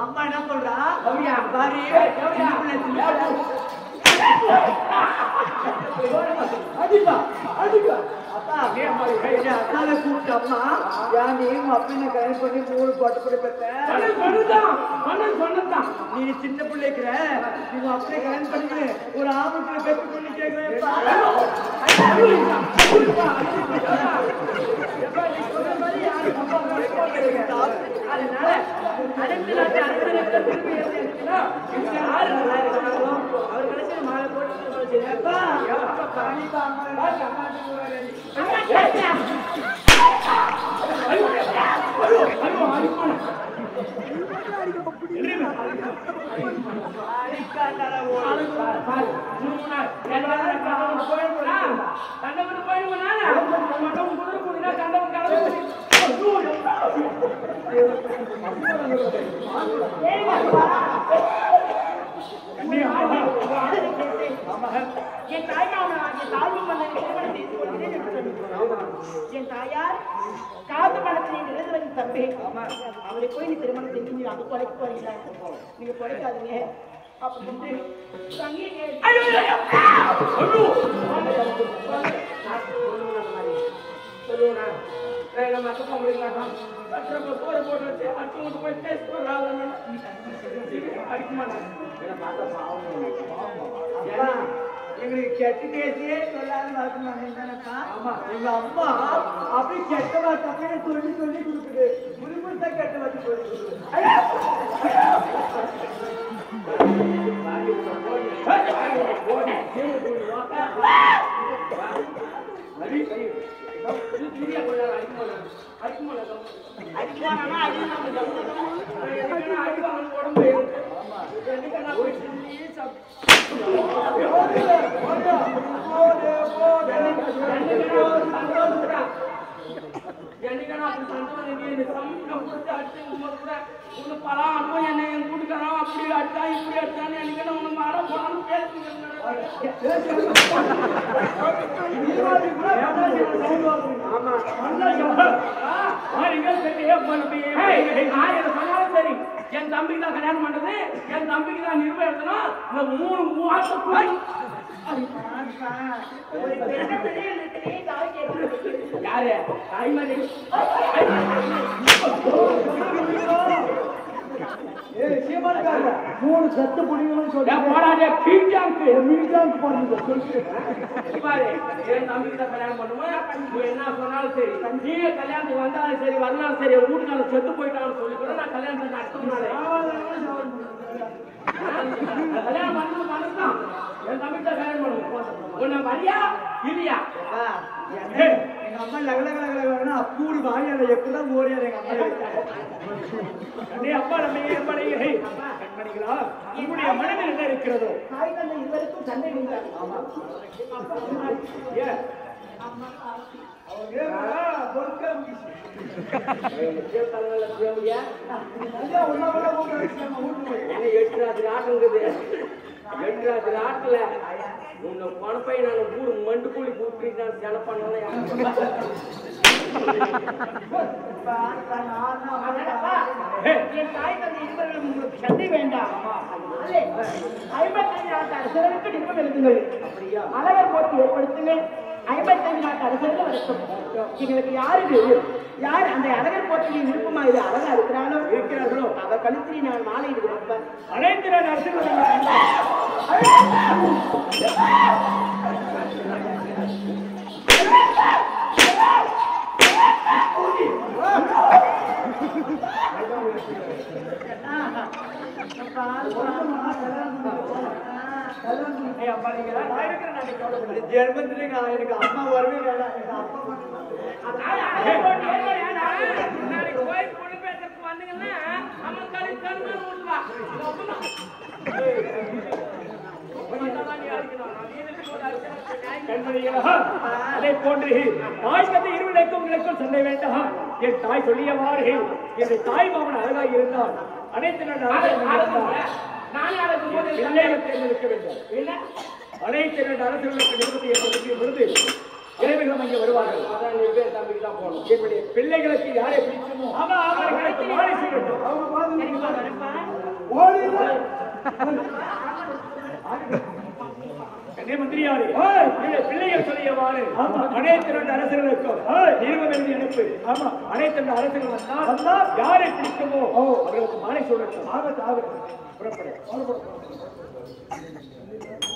அம்மா என்ன சொல்றா கௌரியா. பாரு ஏய், கௌரியா. சின்ன பிள்ளை, அடிப்பா அடிப்பா அப்பா என் அக்காவை கூப்பிட்டு அம்மா ஏன் நீ உங்க அப்பனை கல்யாணம் பண்ணி மூணு பாட்டு படி பெற்ற மன்னன் சொன்னதான் மன்னன் சொன்னதான் நீ சின்ன பிள்ளை இருக்கிற நீ உன் அப்பனை கல்யாணம் பண்ணி ஒரு ஆபத்துல பெற்று பண்ணி கேட்கிறேன்ப்பா அதனால அடுத்த நாட்டு அரசனுக்கு திரும்பி இருக்கணும் இங்க யாரு நல்லா இருக்கிறாங்களோ அவர் கடைசியில் மாலை போட்டு அப்பா, எப்பா என் தாய்மாமனாகிய தாழ்வு மன்னனை திருமணம் செய்து கொள்கிறேன் என்று சொன்னீர்கள். என் தாயார் காத்து பணத்தினை நிறைந்தவரின் தம்பி அவளை போய் நீ திருமணம் செஞ்சு நீ அங்க கொலைக்கு போறீங்களா நீங்க கொலைக்காதீங்க அப்ப வந்து தங்கி அப்பா, எங்களுக்கு கெட்ட பேசியே சொல்லாத வளர்க்கணும்ப்பா எங்க அம்மா அப்படி கெட்ட வார்த்தை சொல்லி சொல்லி கொடுக்குது முழுமுழுத்தா கெட்ட வார்த்தை சொல்லி கொடுக்குது சரி என் தம்பிக்கு தான் கல்யாணம் பண்றது என் தம்பிக்கு தான் நிர்வாகம் எடுத்தணும் இந்த மூணு மூவாயிரம் ஒரு பெண்ணை வெளியே நிறுத்தி தாய் கேட்கிறது யாரு தாய்மதி ஏய், சீமானுக்காரங்க, மூணு சத்து புடிங்கன்னு சொல்லி போராடிய பீட்டாங்கு மீட்டாங்க பாருங்க சொல்லிட்டு பாரு என் தம்பிக்கு தான் கல்யாணம் பண்ணுவேன் நீ என்ன சொன்னாலும் சரி நீங்க கல்யாணத்துக்கு வந்தாலும் சரி வரலாலும் சரி என் வீட்டுக்காரன் செத்து போயிட்டான்னு சொல்லி கூட நான் கல்யாணத்தை நடத்தினாலே கல்யாணம் பண்ணது பண்ணதான் என் தம்பிக்கு தான் கல்யாணம் பண்ணுவேன் உன்னை வரியா இல்லையா அப்பா, எங்க எங்க அம்மா லக லக லக லகன்னா அப்பூடி வாயால எப்படிதான் ஓடியாது எங்க அம்மா அண்ணே அப்பா நம்ம ஏற்படையை கண்மணிகளா உங்களுடைய மனதில் என்ன இருக்கிறதோ தாய் தந்தை இருவருக்கும் சண்டை நின்றார் ஏன் எட்டு ராத்திரி ஆட்டுங்குது எட்டு ராத்திரி ஆட்டுல உன்னை பணப்பை நான் ஊரு மண்டு கூலி கூப்பிட்டு நான் செலவு பண்ணல என் தாய் தந்தை இருவர்களும் உங்களுக்கு சண்டை வேண்டாம் அதனாலே ஐம்பத்தைந்து நாட்டு அரசர்களுக்கு நிற்பம் எழுதுங்கள் அழகர் போட்டி ஏற்படுத்துங்கள் ஐம்பத்தைந்து நாட்டு அரசர்கள் வரட்டும் எங்களுக்கு யாருக்கு யார் அந்த அழகர் போட்டியில் விருப்பமா இது அழகா இருக்கிறானோ இருக்கிறார்களோ அவர் கழுத்தில் நான் மாலை இருக்கிறேன் அனைத்து நான் அரசு ஜென்மத்துல நான் எனக்கு அம்மா வரவே வேண்டாம் எனக்கு அப்பா மட்டும் அதை போன்று தாய் தந்தை இருவிலைக்கும் விளக்கும் சண்டை வேண்டாம் என் தாய் சொல்லியவாறு என் தாய் மாமன் அழகாக இருந்தால் அனைத்து நாள் பிள்ளைகளை தேர்ந்தெடுக்க வேண்டும் அனைத்து நாள் அரசுகளுக்கு நிறுவனத்தை ஏற்படுத்திய பொழுது இறைவர்களும் அங்கே வருவார்கள் என்னுடைய பிள்ளைகளுக்கு யாரை பிடிக்குமோ அவர்களுக்கு மாலை செய்ய வேண்டும் ஓடி கண்ணே மந்திரியாரே இல்லை, பிள்ளைகள் சொல்லியவாறு அனைத்து ரெண்டு அரசர்களுக்கும் இருபது அனுப்பு ஆமா அனைத்து ரெண்டு அரசர்கள் வந்தால் யாரை பிடிக்குமோ அவர்களுக்கு மாலை சொல்லட்டும் ஆகட்டும் ஆகட்டும் புறப்படு